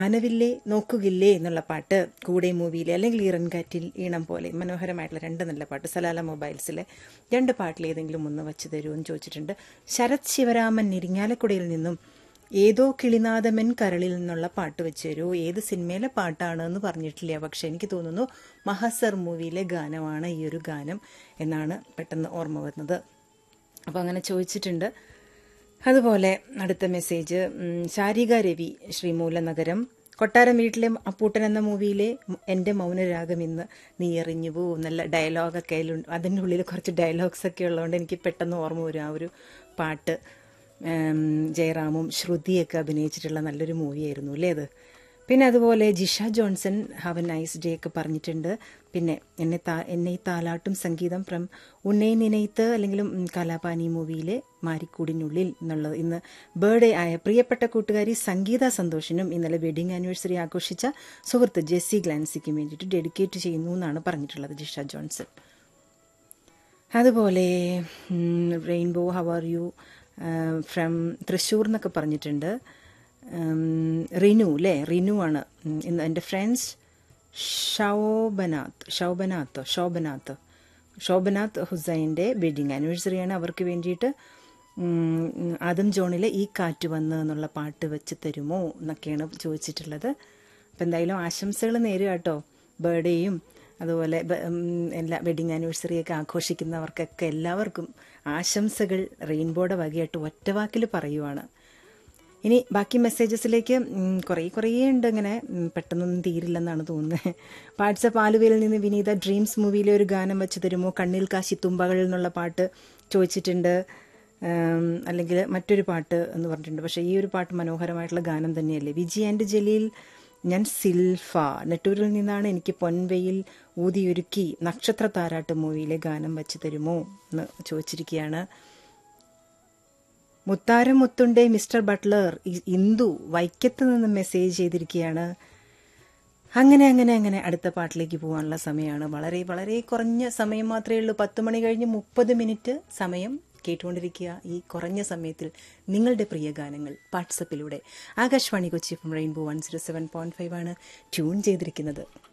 നനവില്ലേ നോക്കുകില്ലേ എന്നുള്ള പാട്ട് കൂടെ മൂവിയിലെ അല്ലെങ്കിൽ ഈറൻ കാറ്റിൽ ഈണം പോലെ മനോഹരമായിട്ടുള്ള രണ്ട് നല്ല പാട്ട് സലാല മൊബൈൽസിലെ രണ്ട് പാട്ടിൽ ഏതെങ്കിലും ഒന്ന് വച്ചു തരുമെന്ന് ചോദിച്ചിട്ടുണ്ട് ശരത് ശിവരാമൻ ഇരിങ്ങാലക്കുടയിൽ നിന്നും ഏതോ കിളിനാഥമൻ കരളിൽ നിന്നുള്ള പാട്ട് വെച്ച് തരുമോ ഏത് സിനിമയിലെ പാട്ടാണ് എന്ന് പറഞ്ഞിട്ടില്ല പക്ഷെ എനിക്ക് തോന്നുന്നു മഹസർ മൂവിയിലെ ഗാനമാണ് ഈ ഒരു ഗാനം എന്നാണ് പെട്ടെന്ന് ഓർമ്മ വരുന്നത് അപ്പോൾ അങ്ങനെ ചോദിച്ചിട്ടുണ്ട് അതുപോലെ അടുത്ത മെസ്സേജ് ഉം, ശാരിക രവി ശ്രീമൂലനഗരം കൊട്ടാരം വീട്ടിലെ അപ്പൂട്ടൻ എന്ന മൂവിയിലെ എൻ്റെ മൗനരാഗം ഇന്ന് നീ എറിഞ്ഞു പോവും നല്ല ഡയലോഗൊക്കെ അതിലുണ്ട് അതിൻ്റെ ഉള്ളിൽ കുറച്ച് ഡയലോഗ്സ് ഒക്കെ ഉള്ളതുകൊണ്ട് എനിക്ക് പെട്ടെന്ന് ഓർമ്മ വരും ആ ഒരു പാട്ട് ഉം, ജയറാമും ശ്രുതിയൊക്കെ അഭിനയിച്ചിട്ടുള്ള നല്ലൊരു മൂവിയായിരുന്നു അല്ലേ അത് പിന്നെ അതുപോലെ Jisha Johnson have a nice day ഒക്കെ പറഞ്ഞിട്ടുണ്ട് പിന്നെ എന്നെ താ എന്നെ ഈ താലാട്ടും സംഗീതം ഫ്രം ഉന്നൈ നിനയിത്ത് അല്ലെങ്കിൽ ഉം, കലാപാനി മൂവിയിലെ മാരിക്കൂടിനുള്ളിൽ എന്നുള്ളത് ഇന്ന് ബർത്ത്ഡേ ആയ പ്രിയപ്പെട്ട കൂട്ടുകാരി സംഗീത സന്തോഷിനും ഇന്നലെ വെഡിങ് ആനിവേഴ്സറി ആഘോഷിച്ച സുഹൃത്ത് ജെസ്സി ഗ്ലാൻസിക്കും വേണ്ടിയിട്ട് ഡെഡിക്കേറ്റ് ചെയ്യുന്നു എന്നാണ് പറഞ്ഞിട്ടുള്ളത് ജിഷ ജോൺസൺ അതുപോലെ rainbow how are you from Thrissur എന്നൊക്കെ പറഞ്ഞിട്ടുണ്ട് ഉം, റിനു അല്ലേ റിനു ആണ് ഉം, ഇന്ന് എൻ്റെ ഫ്രണ്ട്സ് ഷൗബനാത്ത് ഷൗബനാത്ത് ഷോബനാത്ത് ഷോബനാത്ത് ഹുസൈൻ്റെ വെഡിങ് ആനിവേഴ്സറിയാണ് അവർക്ക് വേണ്ടിയിട്ട് ഉം, ആദം ജോണിലെ ഈ കാറ്റ് വന്ന് എന്നുള്ള പാട്ട് വെച്ച് തരുമോ എന്നൊക്കെയാണ് ചോദിച്ചിട്ടുള്ളത് അപ്പം എന്തായാലും ആശംസകൾ നേരുക കേട്ടോ ബർത്ത്ഡേയും അതുപോലെ ബ- ഉം, എല്ലാ വെഡിങ് ആനിവേഴ്സറി ഒക്കെ ആഘോഷിക്കുന്നവർക്കൊക്കെ എല്ലാവർക്കും ആശംസകൾ റെയിൻബോയുടെ വകയായിട്ട് ഒറ്റവാക്കിൽ പറയുവാണ് ഇനി ബാക്കി മെസ്സേജസിലേക്ക് ഉം, കുറേ കുറേ ഉണ്ട് ഇങ്ങനെ ഉം, പെട്ടെന്നൊന്നും തീരില്ലെന്നാണ് തോന്നുന്നത് വാട്സപ്പ് ആലുവയിൽ നിന്ന് വിനീത ഡ്രീംസ് മൂവിയിലെ ഒരു ഗാനം വെച്ച് തരുമോ കണ്ണിൽ കാശി തുമ്പകൾ എന്നുള്ള പാട്ട് ചോദിച്ചിട്ടുണ്ട് ഉം, അല്ലെങ്കിൽ മറ്റൊരു പാട്ട് എന്ന് പറഞ്ഞിട്ടുണ്ട് പക്ഷേ ഈ ഒരു പാട്ട് മനോഹരമായിട്ടുള്ള ഗാനം തന്നെയല്ലേ വിജി ആൻഡ് ജലീൽ ഞാൻ സിൽഫ നെട്ടൂരിൽ നിന്നാണ് എനിക്ക് പൊൻവെയിൽ ഊതിയൊരുക്കി നക്ഷത്ര താരാട്ട് മൂവിയിലെ ഗാനം വെച്ച് തരുമോ എന്ന് ചോദിച്ചിരിക്കുകയാണ് മുത്താരം മുത്തുണ്ടേ മിസ്റ്റർ ബട്ട്ലർ ഇ- ഇന്ദു വൈക്കത്ത് നിന്ന് മെസ്സേജ് ചെയ്തിരിക്കുകയാണ് അങ്ങനെ അങ്ങനെ അങ്ങനെ അടുത്ത പാട്ടിലേക്ക് പോകാനുള്ള സമയമാണ് വളരെ വളരെ കുറഞ്ഞ സമയം മാത്രമേ ഉള്ളൂ പത്ത് മണി കഴിഞ്ഞ് മുപ്പത് മിനിറ്റ് സമയം കേട്ടുകൊണ്ടിരിക്കുക ഈ കുറഞ്ഞ സമയത്തിൽ നിങ്ങളുടെ പ്രിയ ഗാനങ്ങൾ വാട്സപ്പിലൂടെ Akashvani Kochi from rainbow one zero seven point five ആണ് ട്യൂൺ ചെയ്തിരിക്കുന്നത്